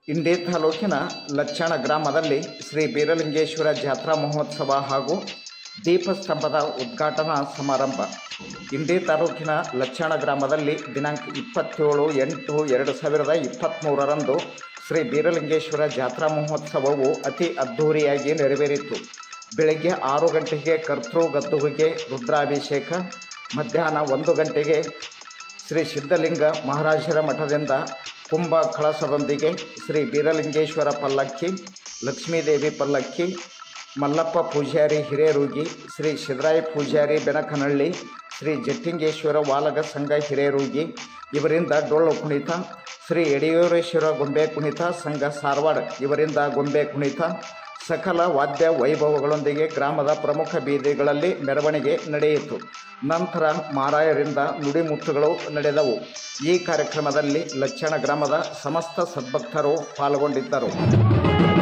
ಇಂಡಿ ತಾಲೂಕಿನ ಲಚ್ಚಣ ಗ್ರಾಮದಲ್ಲಿ ಶ್ರೀ ಬೀರಲಿಂಗೇಶ್ವರ ಜಾತ್ರಾ ಮಹೋತ್ಸವ ಹಾಗೂ ದೀಪಸ್ತಂಭದ ಉದ್ಘಾಟನಾ ಸಮಾರಂಭ ಇಂಡಿ ತಾಲೂಕಿನ ಲಚ್ಚಣ ಗ್ರಾಮದಲ್ಲಿ ದಿನಾಂಕ ಇಪ್ಪತ್ತೇಳು ಎಂಟು ಎರಡು ಸಾವಿರದ ಇಪ್ಪತ್ತ್ಮೂರರಂದು ಶ್ರೀ ಬೀರಲಿಂಗೇಶ್ವರ ಜಾತ್ರಾ ಮಹೋತ್ಸವವು ಅತಿ ಅದ್ಧೂರಿಯಾಗಿ ನೆರವೇರಿತು ಬೆಳಗ್ಗೆ ಆರು ಗಂಟೆಗೆ ಕರ್ತೃ ಗದ್ದುಗೆಗೆ ರುದ್ರಾಭಿಷೇಕ ಮಧ್ಯಾಹ್ನ ಒಂದು ಗಂಟೆಗೆ ಶ್ರೀ ಸಿದ್ಧಲಿಂಗ ಮಹಾರಾಜರ ಮಠದಿಂದ ಕುಂಭ ಕಳಸದೊಂದಿಗೆ ಶ್ರೀ ಬೀರಲಿಂಗೇಶ್ವರ ಪಲ್ಲಕ್ಕಿ ಲಕ್ಷ್ಮೀದೇವಿ ಪಲ್ಲಕ್ಕಿ ಮಲ್ಲಪ್ಪ ಪೂಜಾರಿ ಹಿರೇರೂಗಿ ಶ್ರೀ ಸಿದ್ದರಾಯ ಪೂಜಾರಿ ಬೆನಕನಹಳ್ಳಿ ಶ್ರೀ ಜಟ್ಟಿಂಗೇಶ್ವರ ವಾಲಗ ಸಂಘ ಹಿರೇರೂಗಿ ಇವರಿಂದ ಡೊಳ್ಳು ಕುಣಿತ ಶ್ರೀ ಯಡಿಯೂರೇಶ್ವರ ಗೊಂಬೆ ಕುಣಿತ ಸಂಘ ಸಾರವಾಡ ಇವರಿಂದ ಗೊಂಬೆ ಕುಣಿತ ಸಕಲ ವಾದ್ಯ ವೈಭವಗಳೊಂದಿಗೆ ಗ್ರಾಮದ ಪ್ರಮುಖ ಬೀದಿಗಳಲ್ಲಿ ಮೆರವಣಿಗೆ ನಡೆಯಿತು ನಂತರ ಮಾರಾಯರಿಂದ ನುಡಿಮುತ್ತುಗಳು ನಡೆದವು ಈ ಕಾರ್ಯಕ್ರಮದಲ್ಲಿ ಲಚ್ಚಣ ಗ್ರಾಮದ ಸಮಸ್ತ ಸದ್ಭಕ್ತರು ಪಾಲ್ಗೊಂಡಿದ್ದರು